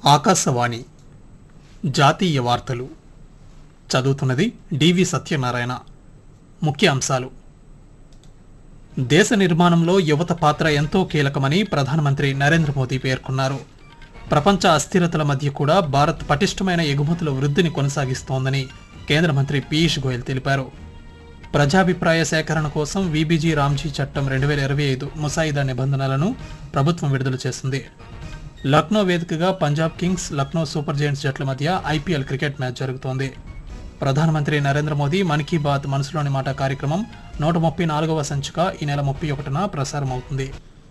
ఆకాశవాణి జాతీయ వార్తలు చదువుతున్నది డివి సత్యనారాయణ ముఖ్య అంశాలు దేశ నిర్మాణంలో యువత పాత్ర ఎంతో కీలకమని ప్రధానమంత్రి నరేంద్ర మోదీ పేర్కొన్నారు ప్రపంచ అస్థిరతల మధ్య కూడా భారత్ పటిష్టమైన ఎగుమతుల వృద్ధిని కొనసాగిస్తోందని కేంద్ర మంత్రి పీయూష్ గోయల్ తెలిపారు ప్రజాభిప్రాయ సేకరణ కోసం వీబీజీ రామ్జీ చట్టం రెండు వేల ఇరవై ఐదు ముసాయిదా నిబంధనలను ప్రభుత్వం విడుదల చేసింది లక్నో వేదికగా Punjab Kings Lucknow Super Giants జట్ల మధ్య ఐపీఎల్ క్రికెట్ మ్యాచ్ జరుగుతోంది ప్రధానమంత్రి నరేంద్ర మోదీ మన్ కీ బాత్ మనసులోని మాట కార్యక్రమం నూట ముప్పై నాలుగవ సంచిక ఈ నెల ముప్పై ఒకటిన ప్రసారం అవుతుంది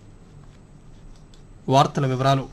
వార్తల వివరాలు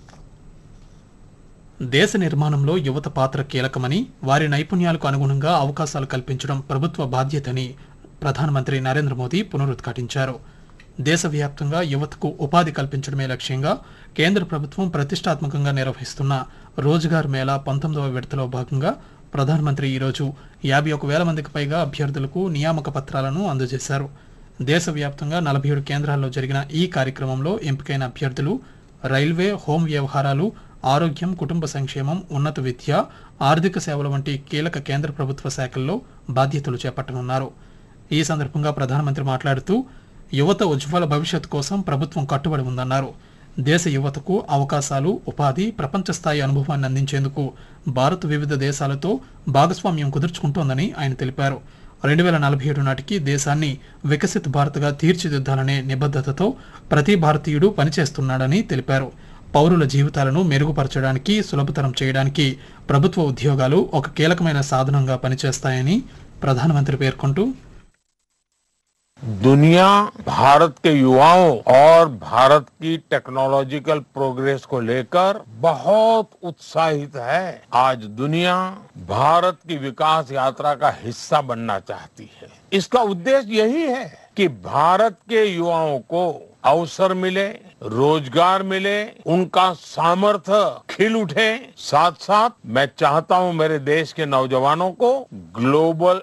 దేశ నిర్మాణంలో యువత పాత్ర కీలకమని వారి నైపుణ్యాలకు అనుగుణంగా అవకాశాలు కల్పించడం ప్రభుత్వ బాధ్యతని ప్రధానమంత్రి నరేంద్ర మోదీ పునరుద్ఘాటించారు దేశవ్యాప్తంగా యువతకు ఉపాధి కల్పించడమే లక్ష్యంగా కేంద్ర ప్రభుత్వం ప్రతిష్టాత్మకంగా నిర్వహిస్తున్న రోజ్గార్ మేళా పంతొమ్మిదవ విడతలో భాగంగా ప్రధానమంత్రి ఈరోజు యాభై ఒక వేల మందికి పైగా అభ్యర్థులకు నియామక పత్రాలను అందజేశారు దేశవ్యాప్తంగా నలభై ఏడు కేంద్రాల్లో జరిగిన ఈ కార్యక్రమంలో ఎంపికైన అభ్యర్థులు రైల్వే హోం వ్యవహారాలు ఆరోగ్యం కుటుంబ సంక్షేమం ఉన్నత విద్య ఆర్థిక సేవల వంటి కీలక కేంద్ర ప్రభుత్వ శాఖల్లో బాధ్యతలు చేపట్టనున్నారు ఈ సందర్భంగా ప్రధానమంత్రి మాట్లాడుతూ యువత ఉజ్వల భవిష్యత్తు కోసం ప్రభుత్వం కట్టుబడి ఉందన్నారు దేశ యువతకు అవకాశాలు ఉపాధి ప్రపంచ స్థాయి అనుభవాన్ని అందించేందుకు భారత్ వివిధ దేశాలతో భాగస్వామ్యం కుదుర్చుకుంటోందని ఆయన తెలిపారు రెండు వేల నలభై ఏడు నాటికి దేశాన్ని వికసిత్ భారత్గా తీర్చిదిద్దాలనే నిబద్ధతతో ప్రతి భారతీయుడు పనిచేస్తున్నాడని తెలిపారు పౌరుల జీవితాలను మెరుగుపరచడానికి సులభతరం చేయడానికి ప్రభుత్వ ఉద్యోగాలు ఒక కీలకమైన సాధనంగా పనిచేస్తాయని ప్రధానమంత్రి పేర్కొంటూ दुनिया भारत के युवाओं और भारत की टेक्नोलॉजिकल प्रोग्रेस को लेकर बहुत उत्साहित है आज दुनिया भारत की विकास यात्रा का हिस्सा बनना चाहती है इसका उद्देश्य यही है कि भारत के युवाओं को अवसर मिले रोजगार मिले उनका सामर्थ्य खिल उठे साथ साथ मैं चाहता हूं मेरे देश के नौजवानों को ग्लोबल